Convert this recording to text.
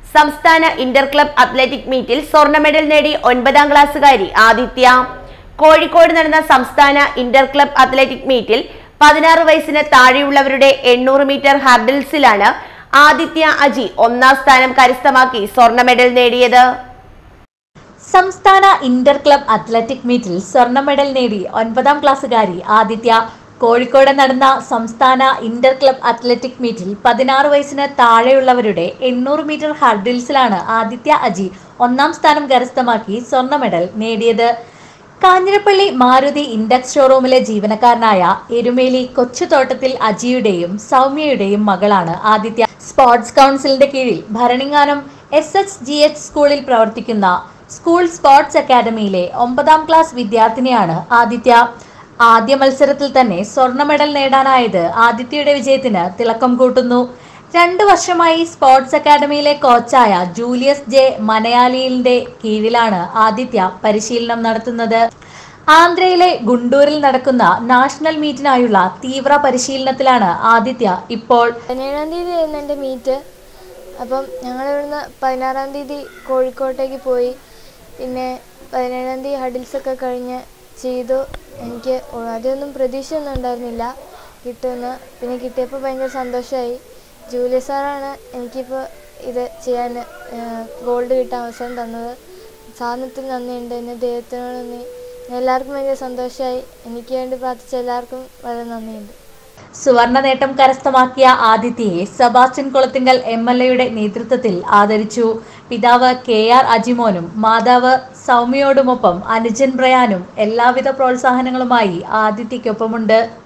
സംസ്ഥാന Inter club athletic മീറ്റിൽ സ്വർണ്ണ മെഡൽ നേടി ഒൻപതാം ക്ലാസ്സുകാരി ആദിത്യ കോഴിക്കോട് നടന്ന സംസ്ഥാന ഇന്റർ ക്ലബ് അത്ലറ്റിക് മീറ്റിൽ പതിനാറ് വയസ്സിന് താഴെയുള്ളവരുടെ എണ്ണൂറ് മീറ്റർ ഹർഡിൽസിലാണ് ആദിത്യ അജി ഒന്നാം സ്ഥാനം കരസ്ഥമാക്കി സ്വർണ്ണ മെഡൽ നേടിയത് സംസ്ഥാന ഇന്റർ ക്ലബ് അത്ലറ്റിക് മീറ്റിൽ സ്വർണ്ണ മെഡൽ നേടി ഒൻപതാം ക്ലാസ്സുകാരി ആദിത്യ കോഴിക്കോട് നടന്ന സംസ്ഥാന ഇന്റർ ക്ലബ് അത്ലറ്റിക് മീറ്റിൽ പതിനാറ് വയസ്സിന് താഴെയുള്ളവരുടെ എണ്ണൂറ് മീറ്റർ ഹർഡിൽസിലാണ് ആദിത്യ അജി ഒന്നാം സ്ഥാനം കരസ്ഥമാക്കി സ്വർണ്ണ മെഡൽ നേടിയത് കാഞ്ഞിരപ്പള്ളി മാരുതി ഇൻഡക്സ് ഷോറൂമിലെ ജീവനക്കാരനായ എരുമേലി കൊച്ചുതോട്ടത്തിൽ അജിയുടെയും സൗമ്യയുടെയും മകളാണ് ആദിത്യ സ്പോർട്സ് കൗൺസിലിന്റെ കീഴിൽ Bharananganam S H G H സ്കൂളിൽ പ്രവർത്തിക്കുന്ന സ്കൂൾ സ്പോർട്സ് അക്കാദമിയിലെ ഒമ്പതാം ക്ലാസ് വിദ്യാർത്ഥിനിയാണ് ആദിത്യ ആദ്യ മത്സരത്തിൽ തന്നെ സ്വർണ്ണ മെഡൽ നേടാനായത് ആദിത്യയുടെ വിജയത്തിന് തിളക്കം കൂട്ടുന്നു രണ്ടു വർഷമായി സ്പോർട്സ് അക്കാദമിയിലെ കോച്ചായ ജൂലിയസ് ജെ മനയാലിയുടെ കീഴിലാണ് ആദിത്യ പരിശീലനം നടത്തുന്നത് ആന്ധ്രയിലെ ഗുണ്ടൂരിൽ നടക്കുന്ന നാഷണൽ മീറ്റിനായുള്ള തീവ്ര പരിശീലനത്തിലാണ് ആദിത്യ ഇപ്പോൾ പതിനേഴാം തീയതി ആയിരുന്നു എൻ്റെ മീറ്റ് അപ്പം ഞങ്ങളിവിടുന്ന് പതിനാറാം തീയതി കോഴിക്കോട്ടേക്ക് പോയി പിന്നെ പതിനേഴാം തീയതി ഹഡിൽസൊക്കെ കഴിഞ്ഞ് ചെയ്തു എനിക്ക് ആദ്യമൊന്നും പ്രതീക്ഷയൊന്നും ഉണ്ടായിരുന്നില്ല കിട്ടുമെന്ന് പിന്നെ കിട്ടിയപ്പോൾ ഭയങ്കര സന്തോഷമായി ജൂലിയ സാറാണ് എനിക്കിപ്പോൾ ഇത് ചെയ്യാൻ ഗോൾഡ് കിട്ടാൻ അവസരം തന്നത് സാറിന് ഒത്തിരി നന്ദിയുണ്ട് എന്നെ ദൈവത്തിനോട് നന്ദി എല്ലാവർക്കും ഭയങ്കര സന്തോഷമായി എനിക്ക് വേണ്ടി പ്രാർത്ഥിച്ച എല്ലാവർക്കും വളരെ നന്ദിയുണ്ട് സുവർണ നേട്ടം കരസ്ഥമാക്കിയ ആദിത്യയെ സെബാസ്റ്റ്യൻ കുളത്തിങ്കൽ എം എൽ എയുടെ നേതൃത്വത്തിൽ ആദരിച്ചു പിതാവ് കെ ആർ അജിമോനും മാതാവ് സൗമ്യയോടുമൊപ്പം അനുജൻ ബ്രയാനും എല്ലാവിധ പ്രോത്സാഹനങ്ങളുമായി ആദിത്യയ്ക്കൊപ്പമുണ്ട്